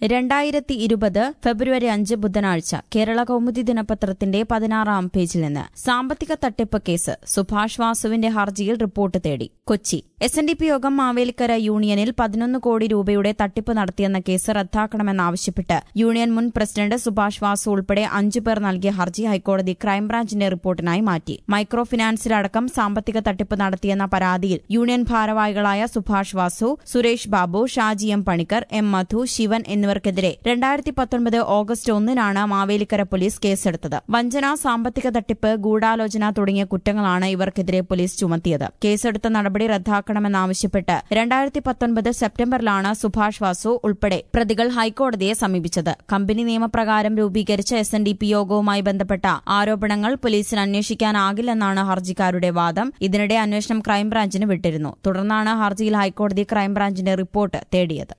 രണ്ടായിരത്തി ഇരുപത് ഫെബ്രുവരി അഞ്ച് ബുധനാഴ്ച കേരള കൗമുദി ദിനപത്രത്തിന്റെ പതിനാറാം പേജിൽ നിന്ന് സാമ്പത്തിക തട്ടിപ്പ് കേസ് സുഭാഷ് വാസുവിന്റെ ഹർജിയിൽ റിപ്പോർട്ട് തേടി Kochi S N D P Yogam Mavelikkara യൂണിയനിൽ പതിനൊന്ന് കോടി രൂപയുടെ തട്ടിപ്പ് നടത്തിയെന്ന കേസ് റദ്ദാക്കണമെന്നാവശ്യപ്പെട്ട് യൂണിയൻ മുൻ പ്രസിഡന്റ് സുഭാഷ് വാസു ഉൾപ്പെടെ അഞ്ചു പേർ നൽകിയ ഹർജി ഹൈക്കോടതി ക്രൈംബ്രാഞ്ചിന്റെ റിപ്പോർട്ടിനായി മാറ്റി മൈക്രോ ഫിനാൻസിലടക്കം സാമ്പത്തിക തട്ടിപ്പ് നടത്തിയെന്ന പരാതിയിൽ യൂണിയൻ ഭാരവാഹികളായ സുഭാഷ് വാസു സുരേഷ് ബാബു ഷാജി എം പണിക്കർ എം മധു ശിവൻ എന്നിവർക്കെതിരെ രണ്ടായിരത്തി പത്തൊൻപത് ഓഗസ്റ്റ് ഒന്നിനാണ് മാവേലിക്കര പോലീസ് കേസെടുത്തത് വഞ്ചന സാമ്പത്തിക തട്ടിപ്പ് ഗൂഢാലോചന തുടങ്ങിയ കുറ്റങ്ങളാണ് ഇവർക്കെതിരെ പോലീസ് ചുമത്തിയത് കേസെടുത്ത നടപടി റദ്ദാക്കണമെന്നാവശ്യപ്പെട്ട് രണ്ടായിരത്തി പത്തൊൻപത് സെപ്റ്റംബറിലാണ് സുഭാഷ് വാസു ഉൾപ്പെടെ പ്രതികൾ ഹൈക്കോടതിയെ സമീപിച്ചത് കമ്പനി നിയമപ്രകാരം രൂപീകരിച്ച എസ് എൻ ഡി പി യോഗവുമായി ബന്ധപ്പെട്ട ആരോപണങ്ങൾ പോലീസിന് അന്വേഷിക്കാനാകില്ലെന്നാണ് ഹർജിക്കാരുടെ വാദം ഇതിനിടെ അന്വേഷണം ക്രൈംബ്രാഞ്ചിന് വിട്ടിരുന്നു തുടർന്നാണ് ഹർജിയിൽ ഹൈക്കോടതി ക്രൈംബ്രാഞ്ചിന്റെ റിപ്പോർട്ട് തേടിയത്